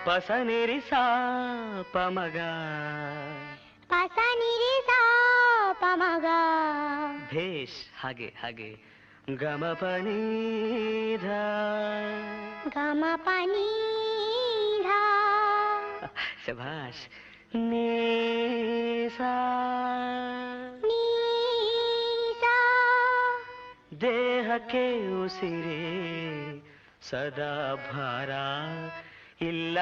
ಪಸನಿರಿ ಸಾ ಪಮಗ ಪಸ ನಿರಿ ಸಾ ಪಮಗ ಭೇಷ್ ಹಾಗೆ ಹಾಗೆ ಗಮ ಪನೀಧ ಗಮ ಪನಿ ಧಾ ಶಭಾಷ್ ನೀಸಾ ನೀ ಸಾ ದೇಹಕ್ಕೆ ಉಸಿರೇ ಸದಾ ಭಾರ ಇಲ್ಲ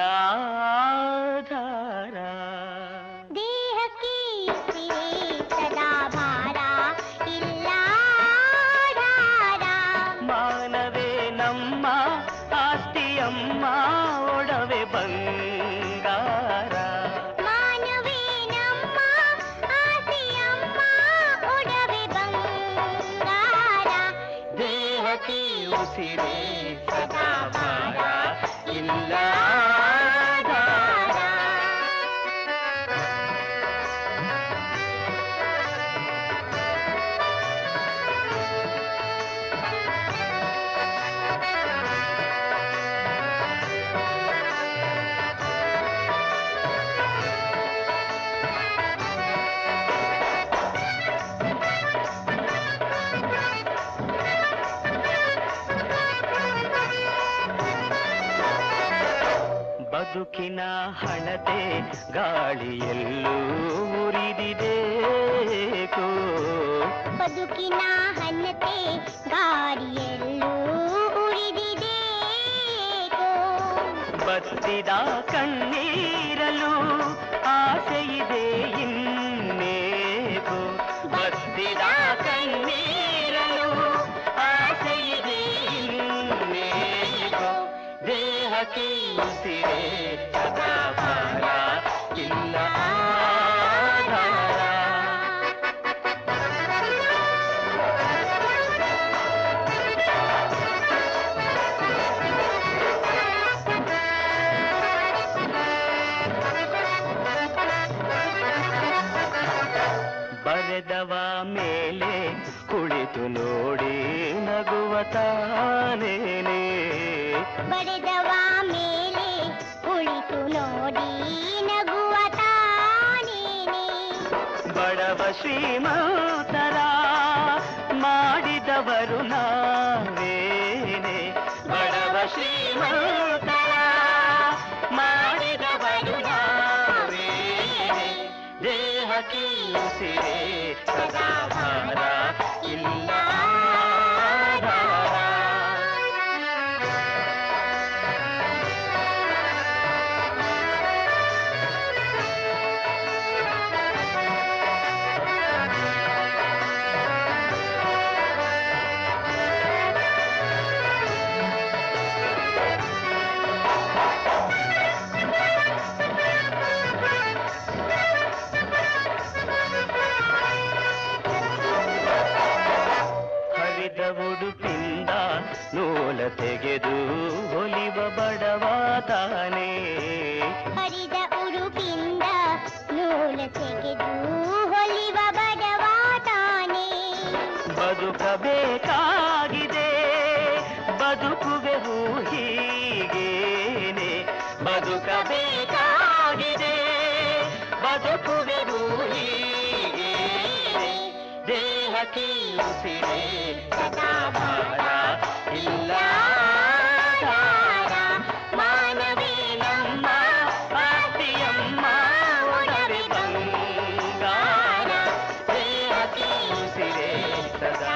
ಧಾರ ದೇಹಕ್ಕೆ ಉಸಿರೇ ಸದಾ ಭಾರ ಇಲ್ಲ ಧಾರ ಮಾನವೇ ನಮ್ಮ ಆಸ್ತಿಯಮ್ಮ ಒಡವೆ ಬಂಗಾರ ಮಾನವೇ ನಮ್ಮ ಆಸೆಯಮ್ಮ ಒಡವೆ ಬಂಗಾರ ದೇಹಕ್ಕೆ ಉಸಿರೇ ಸದಾ ಭಾರ ಇಲ್ಲ ಧಾರ ಬದುಕಿನ ಹಣತೆ ಗಾಳಿಯಲ್ಲೂ ಉರಿದಿದೇಕೋ ಬದುಕಿನ ಹನ್ನತೆ ಗಾಡಿಯಲ್ಲೂ ಉರಿದಿದೆ ಬತ್ತಿದ ಕಣ್ಣೀರಲು ಆಸೆಯಿದೆ ಇನ್ನೇಕೋ ಬತ್ತಿದ ಕಣ್ಣೀರಲು ಆಸೆಯಿದೆ ಇನ್ನೇಕೋ ದೇಹಕ್ಕೆ ಉಸಿರೇ ಸದಾ ಭಾರ ಇಲ್ಲ ಆಧಾರ ಬರೆದವ ಮೇಲೆ ಕುಳಿತು ನೋಡಿ ನಗುವ ತಾನೇನೆ ಬರೆದವ ಮೇಲೆ ಕುಳಿತು ನೋಡಿ ನಗುವ ತಾನೇನೆ ಬಡವ ಶ್ರೀಮಂತರ ಮಾಡಿದವರು ನಾವೇನೆ ಬಡವ ಶ್ರೀಮಂತರ ಮಾಡಿದವರು ನಾವೇನೆ ದೇಹಕ್ಕೆ ಉಸಿರೇ ಸದಾ ಭಾರ ಇಲ್ಲ ಆಧಾರ. ಹರಿದ ಉಡುಪಿಂದ ನೂಲ ತೆಗೆದು ಹೊಲಿವ ಬಡವ ತಾನೇ ಹರಿದ ಉಡುಪಿಂದ ನೂಲ ತೆಗೆದು ಹೊಲಿವ ಬಡವ ತಾನೇ ಬದುಕಬೇಕಾಗಿದೆ ಬದುಕುವೆವು ಹೀಗೇನೆ ಬದುಕಬೇಕಾಗಿದೆ ಬದುಕುವೆವು ಹೀಗೇನೆ ದೇಹಕ್ಕೆ ಉಸಿರೇ ಸದಾ ಭಾರ ಇಲ್ಲ ಧಾರ. ಮಾನವೇ ನಮ್ಮ ಆಸ್ತಿಯಮ್ಮ ಒಡವೆ ಬಂಗಾರ ದೇಹಕ್ಕೆ ಉಸಿರೇ ಸದಾ